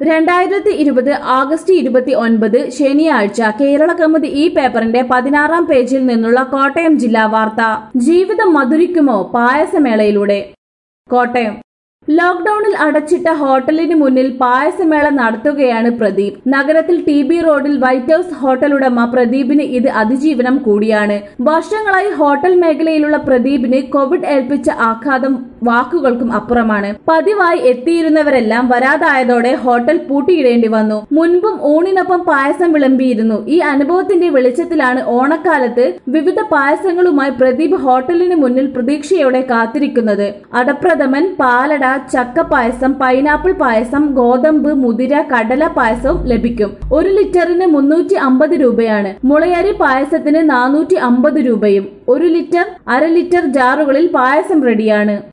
രണ്ടായിരത്തി ഇരുപത് ആഗസ്റ്റ് ഇരുപത്തി ഒൻപത് ശനിയാഴ്ച കേരള കൗമുദി ഈ പേപ്പറിന്റെ പതിനാറാം പേജിൽ നിന്നുള്ള കോട്ടയം ജില്ലാ വാർത്ത ജീവിതം മധുരിക്കുമോ പായസമേളയിലൂടെ കോട്ടയം ലോക്ഡൌണിൽ അടച്ചിട്ട ഹോട്ടലിന് മുന്നിൽ പായസമേള നടത്തുകയാണ് പ്രദീപ് നഗരത്തിൽ ടി ബി റോഡിൽ വൈറ്റ് ഹൌസ് ഹോട്ടൽ ഉടമ പ്രദീപിന് ഇത് അതിജീവനം കൂടിയാണ് വർഷങ്ങളായി ഹോട്ടൽ മേഖലയിലുള്ള പ്രദീപിന് കോവിഡ് ഏൽപ്പിച്ച ആഘാതം വാക്കുകൾക്കും അപ്പുറമാണ് പതിവായി എത്തിയിരുന്നവരെല്ലാം വരാതായതോടെ ഹോട്ടൽ പൂട്ടിയിടേണ്ടി വന്നു മുൻപും ഊണിനൊപ്പം പായസം വിളമ്പിയിരുന്നു ഈ അനുഭവത്തിന്റെ വെളിച്ചത്തിലാണ് ഓണക്കാലത്ത് വിവിധ പായസങ്ങളുമായി പ്രദീപ് ഹോട്ടലിന് മുന്നിൽ പ്രതീക്ഷയോടെ കാത്തിരിക്കുന്നത് അടപ്രഥമൻ പാലട ചക്ക പായസം പൈനാപ്പിൾ പായസം ഗോതമ്പ് മുതിര കടല പായസവും ലഭിക്കും ഒരു ലിറ്ററിന് മുന്നൂറ്റി അമ്പത് രൂപയാണ് മുളയരി പായസത്തിന് നാനൂറ്റി അമ്പത് രൂപയും ഒരു ലിറ്റർ അര ലിറ്റർ ജാറുകളിൽ പായസം റെഡിയാണ്